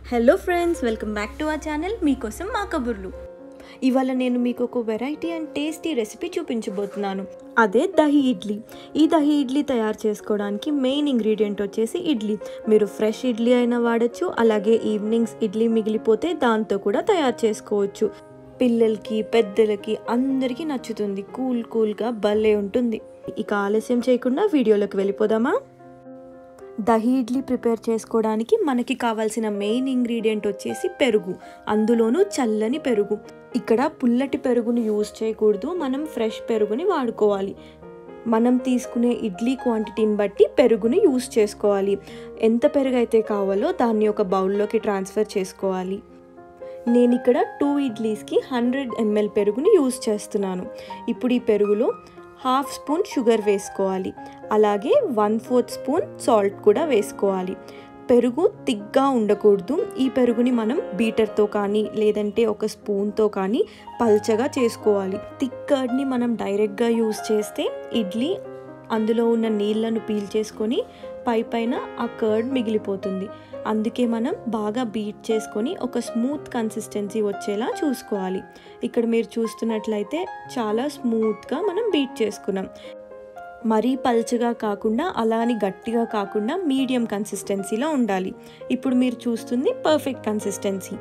hello friends welcome back to our channel మీకోసం మా కబుర్లు ఇవాళ నేను మీకు ఒక వెరైటీ అండ్ టేస్టీ రెసిపీ చూపించబోతున్నాను అదే దహి ఇడ్లీ ఈ దహి ఇడ్లీ తయారు చేసుకోవడానికి మెయిన్ ఇంగ్రీడియంట్ వచ్చేసి ఇడ్లీ మీరు ఫ్రెష్ ఇడ్లీ అయినా వాడచ్చు అలాగే ఈవినింగ్స్ ఇడ్లీ మిగిలిపోతే దాంతో కూడా తయారు చేసుకోవచ్చు పిల్లలకి పెద్దలకి అందరికీ నచ్చుతుంది కూల్ కూల్గా భలే ఉంటుంది ఇక ఆలస్యం చేయకుండా వీడియోలోకి వెళ్ళిపోదామా దహి ఇడ్లీ ప్రిపేర్ చేసుకోవడానికి మనకి కావాల్సిన మెయిన్ ఇంగ్రీడియంట్ వచ్చేసి పెరుగు అందులోనూ చల్లని పెరుగు ఇక్కడ పుల్లటి పెరుగుని యూజ్ చేయకూడదు మనం ఫ్రెష్ పెరుగుని వాడుకోవాలి మనం తీసుకునే ఇడ్లీ క్వాంటిటీని బట్టి పెరుగుని యూస్ చేసుకోవాలి ఎంత పెరుగు అయితే కావాలో దాన్ని ఒక బౌల్లోకి ట్రాన్స్ఫర్ చేసుకోవాలి నేను ఇక్కడ టూ ఇడ్లీస్కి హండ్రెడ్ ఎంఎల్ పెరుగుని యూస్ చేస్తున్నాను ఇప్పుడు ఈ పెరుగులో హాఫ్ స్పూన్ షుగర్ వేసుకోవాలి అలాగే వన్ ఫోర్త్ స్పూన్ సాల్ట్ కూడా వేసుకోవాలి పెరుగు తిగ్గా ఉండకూడదు ఈ పెరుగుని మనం బీటర్తో కానీ లేదంటే ఒక స్పూన్తో కానీ పల్చగా చేసుకోవాలి థిక్ కర్డ్ని మనం డైరెక్ట్గా యూస్ చేస్తే ఇడ్లీ అందులో ఉన్న నీళ్ళను పీల్చేసుకొని పై పైన ఆ కర్డ్ మిగిలిపోతుంది అందుకే మనం బాగా బీట్ చేసుకొని ఒక స్మూత్ కన్సిస్టెన్సీ వచ్చేలా చూసుకోవాలి ఇక్కడ మీరు చూస్తున్నట్లయితే చాలా స్మూత్గా మనం బీట్ చేసుకున్నాం మరీ పల్చగా కాకుండా అలా అని గట్టిగా కాకుండా మీడియం కన్సిస్టెన్సీలో ఉండాలి ఇప్పుడు మీరు చూస్తుంది పర్ఫెక్ట్ కన్సిస్టెన్సీ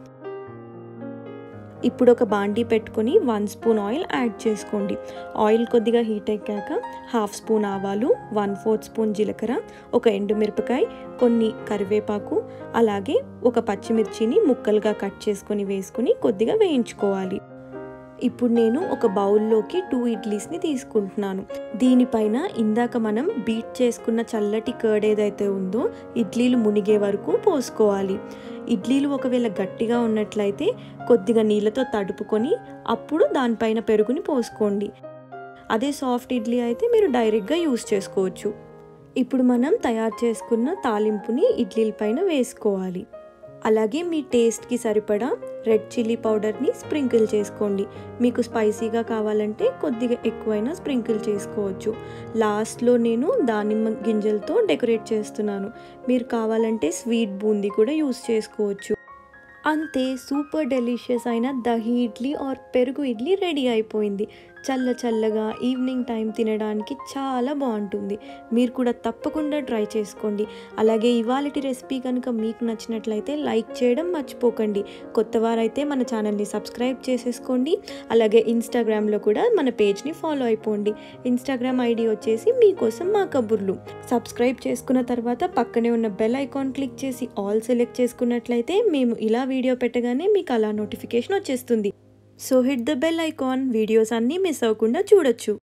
ఇప్పుడు ఒక బాండీ పెట్టుకొని వన్ స్పూన్ ఆయిల్ యాడ్ చేసుకోండి ఆయిల్ కొద్దిగా హీట్ ఎక్కాక హాఫ్ స్పూన్ ఆవాలు వన్ ఫోర్త్ స్పూన్ జీలకర్ర ఒక ఎండుమిరపకాయ కొన్ని కరివేపాకు అలాగే ఒక పచ్చిమిర్చిని ముక్కలుగా కట్ చేసుకొని వేసుకొని కొద్దిగా వేయించుకోవాలి ఇప్పుడు నేను ఒక బౌల్లోకి టూ ఇడ్లీస్ని తీసుకుంటున్నాను దీనిపైన ఇందాక మనం బీట్ చేసుకున్న చల్లటి కర్డ్ ఏదైతే ఉందో ఇడ్లీలు మునిగే వరకు పోసుకోవాలి ఇడ్లీలు ఒకవేళ గట్టిగా ఉన్నట్లయితే కొద్దిగా నీళ్ళతో తడుపుకొని అప్పుడు దానిపైన పెరుగుని పోసుకోండి అదే సాఫ్ట్ ఇడ్లీ అయితే మీరు డైరెక్ట్గా యూస్ చేసుకోవచ్చు ఇప్పుడు మనం తయారు చేసుకున్న తాలింపుని ఇడ్లీల పైన వేసుకోవాలి అలాగే మీ టేస్ట్కి సరిపడా రెడ్ చిల్లీ పౌడర్ని స్ప్రింకిల్ చేసుకోండి మీకు స్పైసీగా కావాలంటే కొద్దిగా ఎక్కువైనా స్ప్రింకిల్ చేసుకోవచ్చు లాస్ట్లో నేను దానిమ్మ గింజలతో డెకరేట్ చేస్తున్నాను మీరు కావాలంటే స్వీట్ బూందీ కూడా యూస్ చేసుకోవచ్చు అంతే సూపర్ డెలిషియస్ అయిన దహి ఇడ్లీ ఆర్ పెరుగు ఇడ్లీ రెడీ అయిపోయింది చల్ల చల్లగా ఈవినింగ్ టైం తినడానికి చాలా బాగుంటుంది మీరు కూడా తప్పకుండా ట్రై చేసుకోండి అలాగే ఇవాళటి రెసిపీ కనుక మీకు నచ్చినట్లయితే లైక్ చేయడం మర్చిపోకండి కొత్త వారైతే మన ఛానల్ని సబ్స్క్రైబ్ చేసేసుకోండి అలాగే ఇన్స్టాగ్రామ్లో కూడా మన పేజ్ని ఫాలో అయిపోండి ఇన్స్టాగ్రామ్ ఐడి వచ్చేసి మీకోసం మా కబుర్లు సబ్స్క్రైబ్ చేసుకున్న తర్వాత పక్కనే ఉన్న బెల్ ఐకాన్ క్లిక్ చేసి ఆల్ సెలెక్ట్ చేసుకున్నట్లయితే మేము ఇలా వీడియో పెట్టగానే మీకు అలా నోటిఫికేషన్ వచ్చేస్తుంది so hit the bell icon videos అన్నీ మిస్ అవ్వకుండా చూడొచ్చు